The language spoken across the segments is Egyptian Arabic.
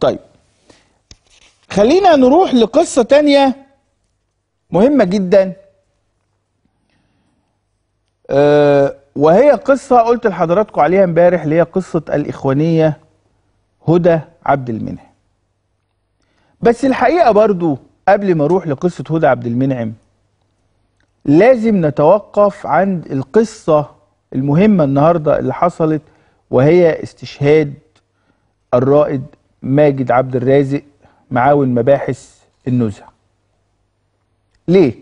طيب خلينا نروح لقصة تانية مهمة جدا أه وهي قصة قلت لحضراتكم عليها امبارح اللي هي قصة الإخوانية هدى عبد المنعم بس الحقيقة برضو قبل ما اروح لقصة هدى عبد المنعم لازم نتوقف عند القصة المهمة النهاردة اللي حصلت وهي استشهاد الرائد ماجد عبد الرازق معاون مباحث النزهة ليه؟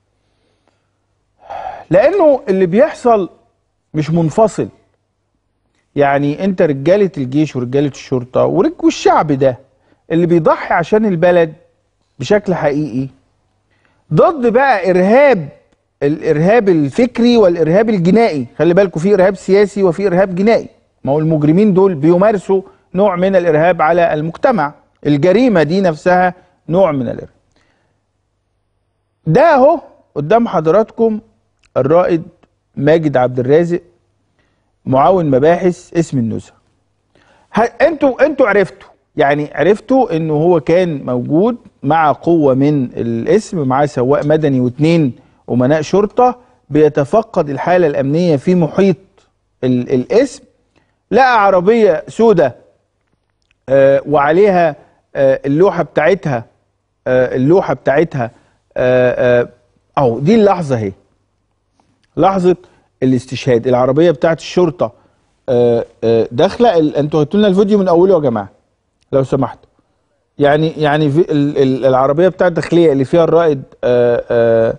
لأنه اللي بيحصل مش منفصل يعني انت رجالة الجيش ورجالة الشرطة ورج- والشعب ده اللي بيضحي عشان البلد بشكل حقيقي ضد بقى ارهاب الارهاب الفكري والارهاب الجنائي خلي بالكم في ارهاب سياسي وفي ارهاب جنائي ما هو المجرمين دول بيمارسوا نوع من الارهاب على المجتمع الجريمه دي نفسها نوع من الارهاب ده اهو قدام حضراتكم الرائد ماجد عبد الرازق معاون مباحث اسم النزهه ه- انتوا انتوا عرفتوا يعني عرفتوا انه هو كان موجود مع قوه من الاسم معاه سواق مدني واثنين امناء شرطه بيتفقد الحاله الامنيه في محيط ال الاسم لقى عربيه سوداء آه وعليها آه اللوحه بتاعتها آه اللوحه بتاعتها آه آه اهو دي اللحظه اهي لحظه الاستشهاد العربيه بتاعت الشرطه آه، آه، داخله ال- انتوا هاتوا لنا الفيديو من اوله يا جماعه لو سمحتوا يعني يعني في ال- ال- العربيه بتاعت الداخليه اللي فيها الرائد اه اه,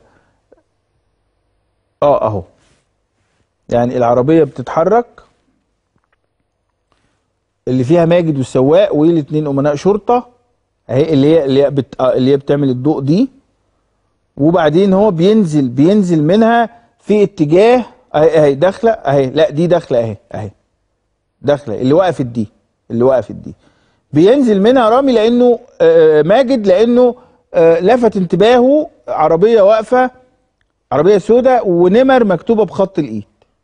آه اهو يعني العربيه بتتحرك اللي فيها ماجد والسواق والاثنين امناء شرطه اهي اللي هي اللي هي بت آه، اللي هي بتعمل الضوء دي وبعدين هو بينزل بينزل منها في اتجاه اهي اهي داخله اهي لا دي داخله اهي اهي داخله اللي وقفت دي اللي وقفت دي بينزل منها رامي لانه آه، ماجد لانه آه، لفت انتباهه عربيه واقفه عربيه سوداء ونمر مكتوبه بخط الايد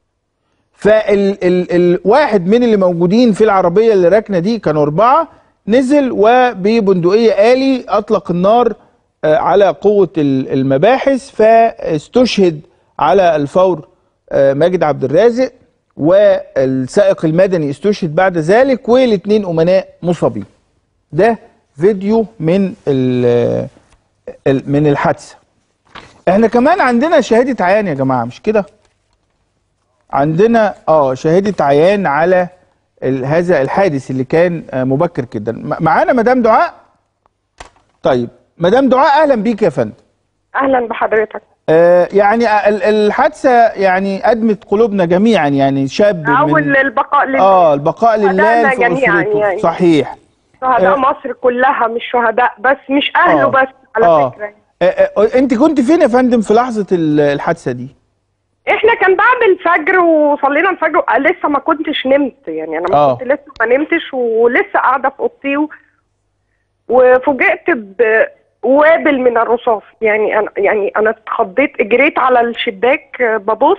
فالواحد من اللي موجودين في العربيه اللي راكنه دي كانوا اربعه نزل وببندقيه آلي اطلق النار آه، على قوه ال- المباحث فاستشهد على الفور آه، ماجد عبد الرازق والسائق المدني استشهد بعد ذلك والاثنين امناء مصابين ده فيديو من ال- ال- من الحادثه احنا كمان عندنا شهاده عيان يا جماعه مش كده عندنا اه شهاده عيان على ال- هذا الحادث اللي كان آه، مبكر جدا م- معانا مدام دعاء طيب مدام دعاء اهلا بيك يا فندم اهلا بحضرتك آه يعني ال- الحادثه يعني ادمت قلوبنا جميعا يعني شاب اول من البقاء لله اه البقاء لله شهدائنا في جميعاً اسرته يعني. صحيح شهداء آه. مصر كلها مش شهداء بس مش اهله آه. بس على آه. فكره آه، آه، انت كنت فين يا فندم في لحظه ال- الحادثه دي احنا كان بعد الفجر وصلينا الفجر آه، لسه ما كنتش نمت يعني انا ما آه. كنت لسه ما نمتش ولسه قاعده في اوضتي و- وفوجئت بوابل من الرصاص يعني انا يعني انا اتخضيت جريت على الشباك آه، ببص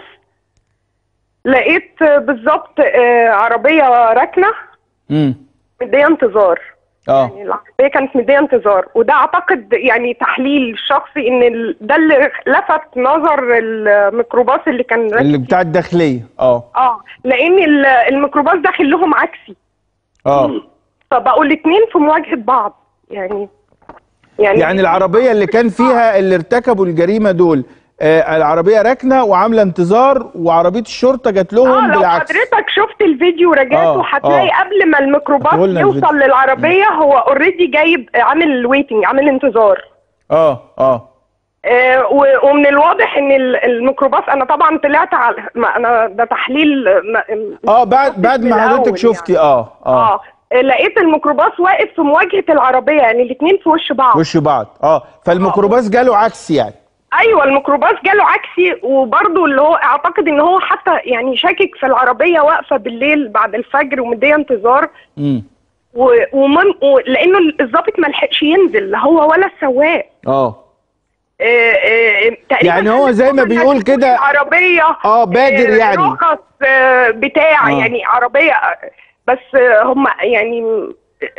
لقيت آه، بالظبط آه، عربيه راكنه امم مديه انتظار اه يعني العربيه كانت مديه انتظار وده اعتقد يعني تحليل شخصي ان ال- ده اللي لفت نظر الميكروباص اللي كان راكب اللي فيه. بتاع الداخليه اه اه لان ال- الميكروباص داخل لهم عكسي اه فبقوا الاثنين في مواجهه بعض يعني يعني يعني العربيه اللي كان فيها اللي ارتكبوا الجريمه دول آه العربيه راكنه وعامله انتظار وعربيه الشرطه جات اه لهم لو بالعكس حضرتك شفت الفيديو ورجعته آه، هتلاقي آه. قبل ما الميكروباص هاتهولنا يوصل الفيديو. للعربيه هو اوريدي جايب عامل ويتنج عامل انتظار اه اه آه، و- ومن الواضح ان ال- الميكروباص انا طبعا طلعت على ما انا ده تحليل ما- اه بعد بعد من ما حضرتك الأول شفتي يعني. اه اه اه لقيت الميكروباص واقف في مواجهه العربيه يعني الاثنين في وش بعض وش بعض اه فالميكروباص جاله عكس يعني ايوه الميكروباص جاله عكسي وبرضه اللي هو اعتقد ان هو حتى يعني شاكك في العربيه واقفه بالليل بعد الفجر ومديه انتظار امم و- ومن و- لانه الظابط ما لحقش ينزل لا هو ولا السواق اه آه، آه، تقريبا يعني هو زي ما قال لك بيقول هتكون كده- عربيه اه بادر آه، يعني رخص آه، بتاع آه. يعني عربيه آه، بس آه، هم يعني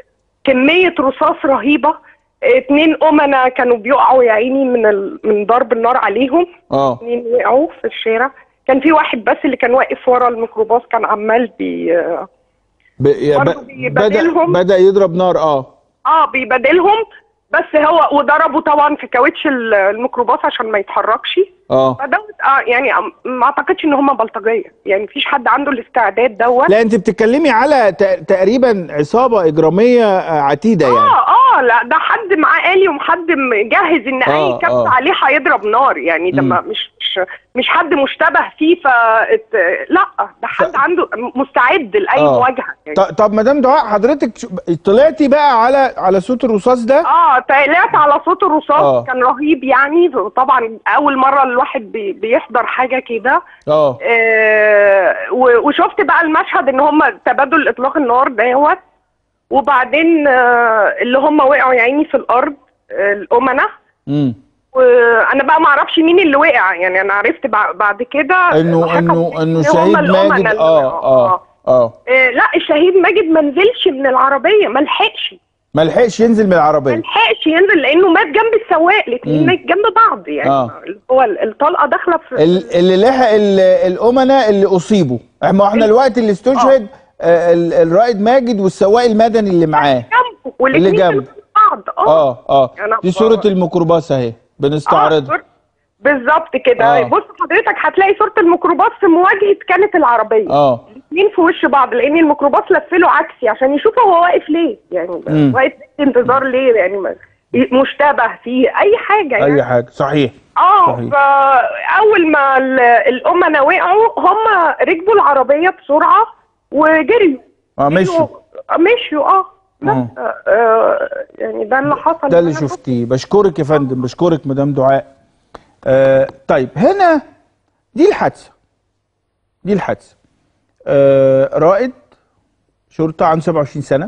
كميه رصاص رهيبه اتنين امنا كانوا بيقعوا يا عيني من ال... من ضرب النار عليهم اه اتنين وقعوا في الشارع كان في واحد بس اللي كان واقف ورا الميكروباص كان عمال بي ب... يا برضه ب... بيبادلهم. بدا بدا يضرب نار اه اه بيبادلهم بس هو وضربوا طبعا في كاوتش ال- الميكروباص عشان ما يتحركش اه فدوت اه يعني أم- ما اعتقدش ان هم بلطجيه يعني مفيش حد عنده الاستعداد دوت لا انت بتتكلمي على ت- تقريبا عصابه اجراميه آه، عتيده يعني اه اه لا ده حد معاه آلي وحد مجهز ان آه، اي كبت آه. عليه هيضرب نار يعني ده مم. ما- مش مش مش حد مشتبه فيه ف لا ده حد ف- عنده مستعد لاي آه. مواجهه يعني. ط- طب مدام دعاء حضرتك ش- طلعتي بقى على على صوت الرصاص ده اه طلعت على صوت الرصاص آه. كان رهيب يعني طبعا اول مره الواحد بي بيحضر حاجه كده اه آه و- وشفت بقى المشهد ان هم تبادل اطلاق النار دوت وبعدين آه اللي هم وقعوا يا عيني في الارض آه الامنه امم وانا بقى ما اعرفش مين اللي وقع يعني انا عرفت بع- بعد كده انه حكم انه انه إن هم شهيد الأمنة ماجد اللي اه وقعوا. اه اه آه، لا الشهيد ماجد ما نزلش من العربيه ما لحقش ما لحقش ينزل من ما العربيه لحقش ينزل لانه مات جنب السواق الاثنين مم. مات جنب بعض يعني آه. هو الطلقه داخله في ال- اللي لحق ال- الامناء اللي اصيبوا ما احنا الوقت اللي استشهد آه، ال- الرائد ماجد والسواق المدني اللي معاه جنبه والاثنين اللي كانوا جنب. جنب بعض اه اه اه أنا دي ب- صوره الميكروباص اهي بنستعرضها آه، بالظبط كده آه. بص حضرتك هتلاقي صوره الميكروباص في مواجهه كانت العربيه اه الاثنين في وش بعض لان الميكروباص لفله عكسي عشان يشوف هو واقف ليه يعني مم. واقف انتظار ليه يعني ما- مشتبه فيه اي حاجه يعني اي حاجه صحيح اه صحيح. فاول ما ال- الامناء وقعوا هم ركبوا العربيه بسرعه وجريوا اه مشوا مشيوا اه بس آه. آه يعني ده اللي حصل ده اللي أنا شفته. شفتيه بشكرك يا فندم بشكرك مدام دعاء آه طيب هنا دي الحادثه دي الحادثه آه رائد شرطه عنده 27 سنه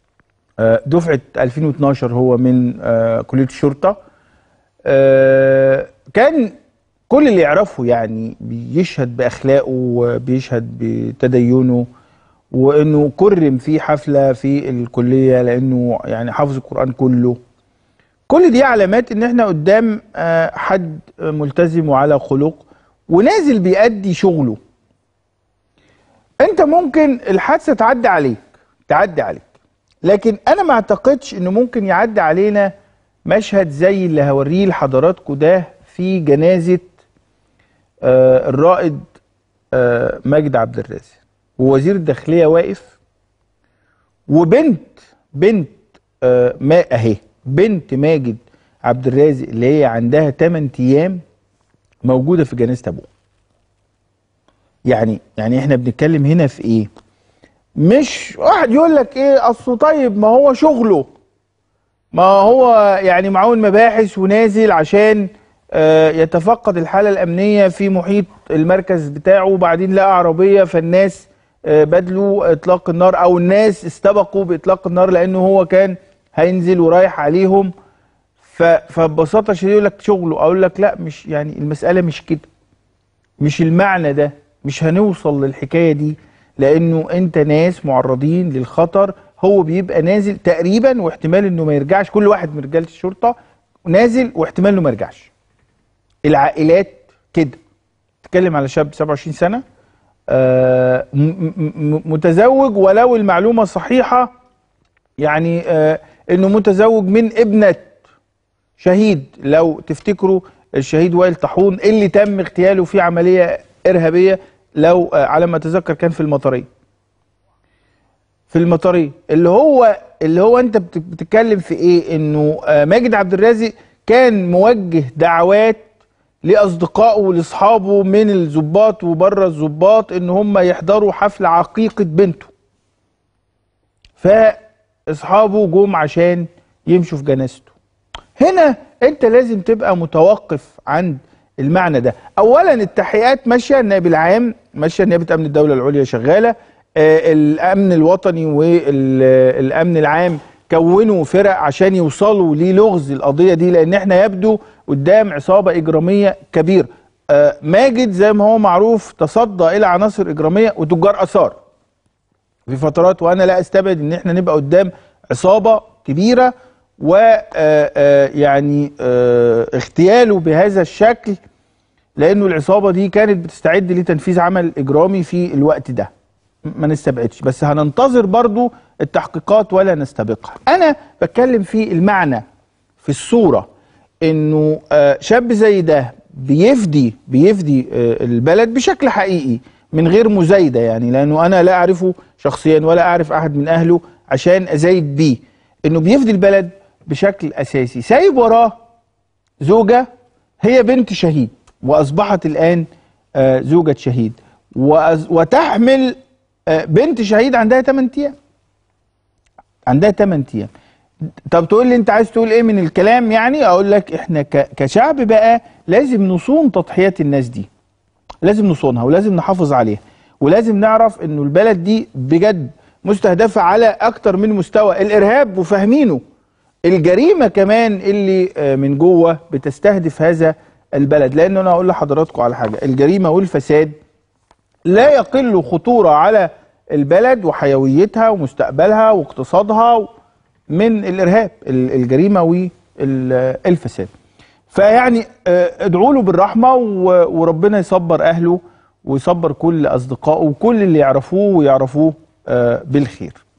آه دفعه 2012 هو من آه كليه الشرطه آه كان كل اللي يعرفه يعني بيشهد باخلاقه وبيشهد بتدينه وانه كرم في حفله في الكليه لانه يعني حافظ القران كله كل دي علامات ان احنا قدام آه، حد ملتزم وعلى خلق ونازل بيأدي شغله انت ممكن الحادثه تعدي عليك تعدي عليك لكن انا ما اعتقدش انه ممكن يعدي علينا مشهد زي اللي هوريه لحضراتكم ده في جنازه آه، الرائد آه، ماجد عبد الرازق ووزير الداخليه واقف وبنت بنت آه، ما اهي بنت ماجد عبد الرازق اللي هي عندها 8 ايام موجوده في جنازه ابوه يعني يعني احنا بنتكلم هنا في ايه مش واحد يقول لك ايه اصله طيب ما هو شغله ما هو يعني معاون مباحث ونازل عشان آه، يتفقد الحالة الأمنية في محيط المركز بتاعه وبعدين لقى عربية فالناس آه، بدلوا إطلاق النار أو الناس استبقوا بإطلاق النار لأنه هو كان هينزل ورايح عليهم ف- فببساطة شديدة يقول لك شغله أقول لك لا مش يعني المسألة مش كده مش المعنى ده مش هنوصل للحكاية دي لأنه أنت ناس معرضين للخطر هو بيبقى نازل تقريبا واحتمال إنه ما يرجعش كل واحد من رجالة الشرطة نازل واحتمال إنه ما يرجعش العائلات كده تتكلم على شاب 27 سنة آه، م- م- م- متزوج ولو المعلومة صحيحة يعني آه، انه متزوج من ابنة شهيد لو تفتكروا الشهيد وائل طاحون اللي تم اغتياله في عملية إرهابية لو آه، على ما أتذكر كان في المطرية في المطرية اللي هو اللي هو أنت بت- بتتكلم في إيه إنه آه، ماجد عبد الرازق كان موجه دعوات لأصدقائه ولأصحابه من الضباط وبره الضباط إن هم يحضروا حفل عقيقة بنته فاصحابه جم عشان يمشوا في جنازته هنا انت لازم تبقى متوقف عند المعنى ده اولا التحقيقات ماشيه النائب العام ماشيه نيابه امن الدوله العليا شغاله آه الامن الوطني والامن العام كونوا فرق عشان يوصلوا للغز القضيه دي لان احنا يبدو قدام عصابه اجراميه كبيره آه ماجد زي ما هو معروف تصدى الى عناصر اجراميه وتجار اثار في فترات وانا لا استبعد ان احنا نبقى قدام عصابه كبيره و آه، آه، يعني آه، اغتياله بهذا الشكل لانه العصابه دي كانت بتستعد لتنفيذ عمل اجرامي في الوقت ده م- ما نستبعدش بس هننتظر برضو التحقيقات ولا نستبقها انا بتكلم في المعنى في الصوره انه آه، شاب زي ده بيفدي بيفدي آه، البلد بشكل حقيقي من غير مزايده يعني لانه انا لا اعرفه شخصيا ولا اعرف احد من اهله عشان ازايد بيه انه بيفدي البلد بشكل اساسي سايب وراه زوجة هي بنت شهيد وأصبحت الآن آه، زوجة شهيد وأز- وتحمل آه، بنت شهيد عندها 8 أيام عندها 8 أيام طب تقول لي أنت عايز تقول إيه من الكلام يعني أقول لك إحنا ك- كشعب بقى لازم نصون تضحيات الناس دي لازم نصونها ولازم نحافظ عليها ولازم نعرف انه البلد دي بجد مستهدفة على اكتر من مستوى الارهاب وفاهمينه الجريمة كمان اللي آه، من جوه بتستهدف هذا البلد لان انا اقول لحضراتكم على حاجة الجريمة والفساد لا يقل خطورة على البلد وحيويتها ومستقبلها واقتصادها من الارهاب ال- الجريمة والفساد فيعني آه، ادعوا له بالرحمه و- وربنا يصبر اهله ويصبر كل اصدقائه وكل اللي يعرفوه ويعرفوه آه، بالخير